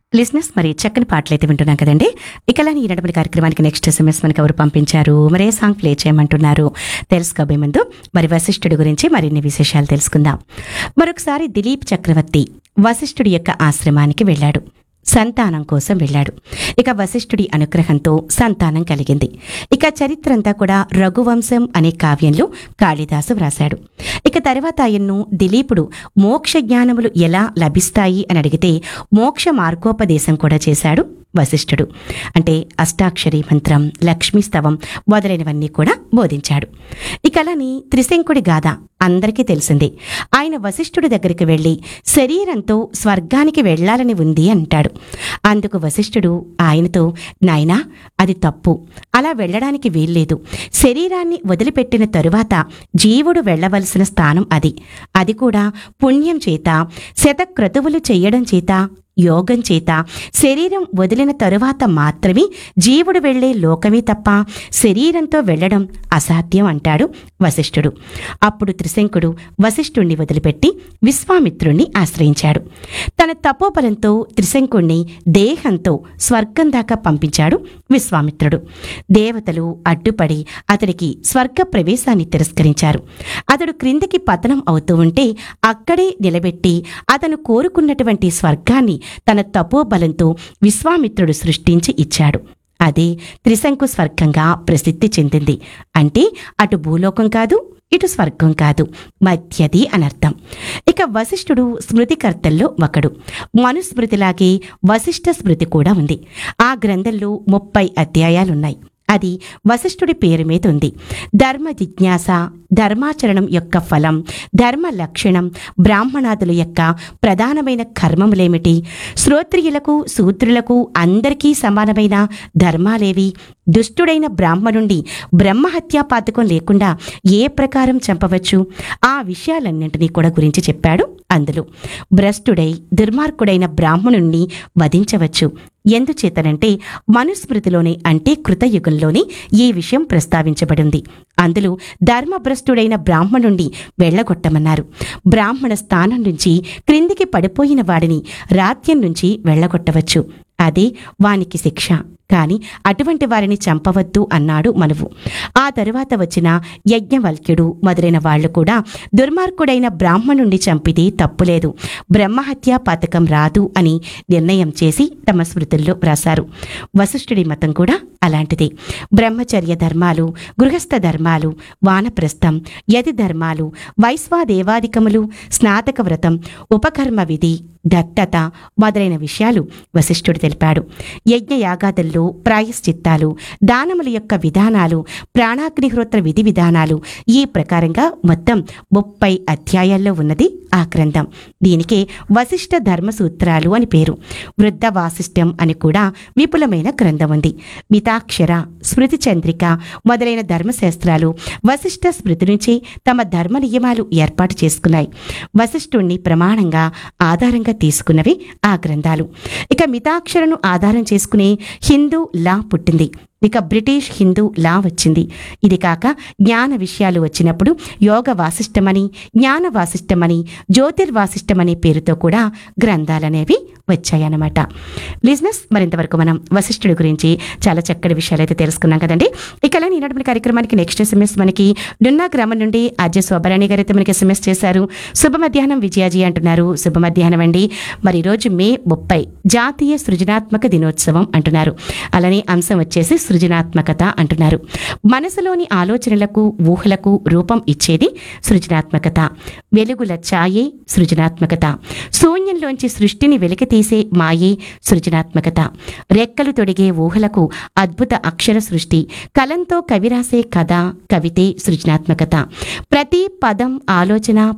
లిజినెస్ మరి చక్కని పాటలు అయితే వింటున్నాం కదండి ఇకలాని ఈనాటి కార్యక్రమానికి నెక్స్ట్ ఎస్ఎంఎస్ మనకి ఎవరు పంపించారు మరే సాంగ్ ప్లే చేయమంటున్నారు తెలుసుకోబోయే ముందు మరి వశిష్ఠుడి గురించి మరిన్ని విశేషాలు తెలుసుకుందాం మరొకసారి దిలీప్ చక్రవర్తి వశిష్ఠుడి యొక్క ఆశ్రమానికి వెళ్ళాడు సంతానం కోసం వెళ్ళాడు ఇక వశిష్ఠుడి అనుగ్రహంతో సంతానం కలిగింది ఇక చరిత్ర అంతా కూడా రఘువంశం అనే కావ్యంలో కాళిదాసు వ్రాశాడు ఇక తర్వాత ఆయన్ను దిలీపుడు మోక్ష జ్ఞానములు ఎలా లభిస్తాయి అని అడిగితే మోక్ష మార్గోపదేశం కూడా చేశాడు వశిష్ఠుడు అంటే అష్టాక్షరి మంత్రం లక్ష్మీ స్తవం మొదలైనవన్నీ కూడా బోధించాడు ఇక అలాని త్రిశంకుడి గాథ అందరికీ తెలిసిందే ఆయన వశిష్ఠుడి దగ్గరికి వెళ్ళి శరీరంతో స్వర్గానికి వెళ్ళాలని ఉంది అంటాడు అందుకు వశిష్ఠుడు ఆయనతో నాయనా అది తప్పు అలా వెళ్ళడానికి వీల్లేదు శరీరాన్ని వదిలిపెట్టిన తరువాత జీవుడు వెళ్ళవలసిన స్థానం అది అది కూడా పుణ్యం చేత శతక్రతువులు చెయ్యడం చేత యోగం చేత శరీరం వదిలిన తరువాత మాత్రమే జీవుడు వెళ్లే లోకమే తప్ప శరీరంతో వెళ్లడం అసాధ్యం అంటాడు వశిష్ఠుడు అప్పుడు త్రిశంకుడు వశిష్ఠుణ్ణి వదిలిపెట్టి విశ్వామిత్రుణ్ణి ఆశ్రయించాడు తన తపోబలంతో త్రిశంకుణ్ణి దేహంతో స్వర్గం దాకా పంపించాడు విశ్వామిత్రుడు దేవతలు అడ్డుపడి అతడికి స్వర్గ ప్రవేశాన్ని తిరస్కరించారు అతడు క్రిందికి పతనం అవుతూ ఉంటే అక్కడే నిలబెట్టి అతను కోరుకున్నటువంటి స్వర్గాన్ని తన తపోబలంతో విశ్వామిత్రుడు సృష్టించి ఇచ్చాడు అదే త్రిశంకు స్వర్గంగా ప్రసిద్ధి చెందింది అంటే అటు భూలోకం కాదు ఇటు స్వర్గం కాదు మధ్యది అనర్థం ఇక వశిష్ఠుడు స్మృతికర్తల్లో ఒకడు మనుస్మృతిలాగే వశిష్ఠ స్మృతి కూడా ఉంది ఆ గ్రంథంలో ముప్పై అధ్యాయాలున్నాయి అది వశిష్ఠుడి పేరు మీద ఉంది ధర్మ జిజ్ఞాస ధర్మాచరణం యొక్క ఫలం ధర్మ లక్షణం బ్రాహ్మణాదుల యొక్క ప్రధానమైన కర్మములేమిటి శ్రోత్రియులకు శూద్రులకు అందరికీ సమానమైన ధర్మాలేవి దుష్టుడైన బ్రాహ్మణుండి బ్రహ్మహత్యా పాతకం లేకుండా ఏ ప్రకారం చంపవచ్చు ఆ విషయాలన్నింటినీ కూడా గురించి చెప్పాడు అందులో భ్రష్టుడై దుర్మార్గుడైన బ్రాహ్మణుణ్ణి వధించవచ్చు ఎందుచేతనంటే మనుస్మృతిలోనే అంటే కృతయుగంలోనే ఈ విషయం ప్రస్తావించబడింది అందులో ధర్మభ్రష్టుడైన బ్రాహ్మణుణ్ణి వెళ్ళగొట్టమన్నారు బ్రాహ్మణ స్థానం నుంచి క్రిందికి పడిపోయిన వాడిని రాత్యం నుంచి వెళ్ళగొట్టవచ్చు అదే వానికి శిక్ష కాని అటువంటి వారిని చంపవద్దు అన్నాడు మనువు ఆ తరువాత వచ్చిన యజ్ఞవల్క్యుడు మొదలైన వాళ్ళు కూడా దుర్మార్గుడైన బ్రాహ్మణుణ్ణి చంపితే తప్పులేదు బ్రహ్మహత్యా పథకం రాదు అని నిర్ణయం చేసి తమ స్మృతుల్లో వ్రాశారు వశిష్ఠుడి మతం కూడా అలాంటిదే బ్రహ్మచర్య ధర్మాలు గృహస్థ ధర్మాలు వానప్రస్థం యతి ధర్మాలు వైశ్వాదేవాదికములు స్నాతక వ్రతం ఉపకర్మ విధి దత్తత మొదలైన విషయాలు వశిష్ఠుడు తెలిపాడు యజ్ఞయాగాదుల్లో ప్రాయశ్చిత్తాలు దానముల యొక్క విధానాలు ప్రాణాగ్నిహోత్ర విధి విధానాలు ఈ ప్రకారంగా మొత్తం ముప్పై అధ్యాయాల్లో ఉన్నది ఆ గ్రంథం దీనికే వశిష్ఠ ధర్మ సూత్రాలు అని పేరు వృద్ధ వాసిష్టం అని కూడా విపులమైన గ్రంథం ఉంది మితాక్షర స్మృతి చంద్రిక మొదలైన ధర్మశాస్త్రాలు వశిష్ఠ స్మృతి నుంచి తమ ధర్మ నియమాలు ఏర్పాటు చేసుకున్నాయి వశిష్ఠుణ్ణి ప్రమాణంగా ఆధారంగా తీసుకున్నవి ఆ గ్రంథాలు ఇక మితాక్షరను ఆధారం చేసుకునే హిందూ లా పుట్టింది ఇక బ్రిటిష్ హిందూ లా వచ్చింది ఇది కాక జ్ఞాన విషయాలు వచ్చినప్పుడు యోగ వాసిష్టమని జ్ఞాన వాసిష్టమని జ్యోతిర్వాసిష్టమనే పేరుతో కూడా గ్రంథాలనేవి వచ్చాయన్నమాట లిజినెస్ మరింతవరకు మనం వశిష్ఠుడి గురించి చాలా చక్కటి విషయాలు అయితే తెలుసుకున్నాం కదండి ఇక అలా ఈనాటి కార్యక్రమానికి నెక్స్ట్ ఎస్ఎంఎస్ మనకి డున్నా గ్రామం నుండి అజయ్ శోభరాణి గారు అయితే మనకి ఎస్ఎంఎస్ చేశారు శుభ మధ్యాహ్నం విజయాజీ అంటున్నారు శుభ మధ్యాహ్నం అండి మరి ఈరోజు మే ముప్పై జాతీయ సృజనాత్మక దినోత్సవం అంటున్నారు అలానే అంశం వచ్చేసి సృజనాత్మకత అంటున్నారు మనసులోని ఆలోచనలకు ఊహలకు రూపం ఇచ్చేది సృజనాత్మకత వెలుగుల ఛాయే సృజనాత్మకత శూన్యంలోంచి సృష్టిని వెలికితీసే మాయే సృజనాత్మకత రెక్కలు తొడిగే ఊహలకు అద్భుత అక్షర సృష్టి కలంతో కవిరాసే కథ కవితే సృజనాత్మకత ప్రతి పదం ఆలోచన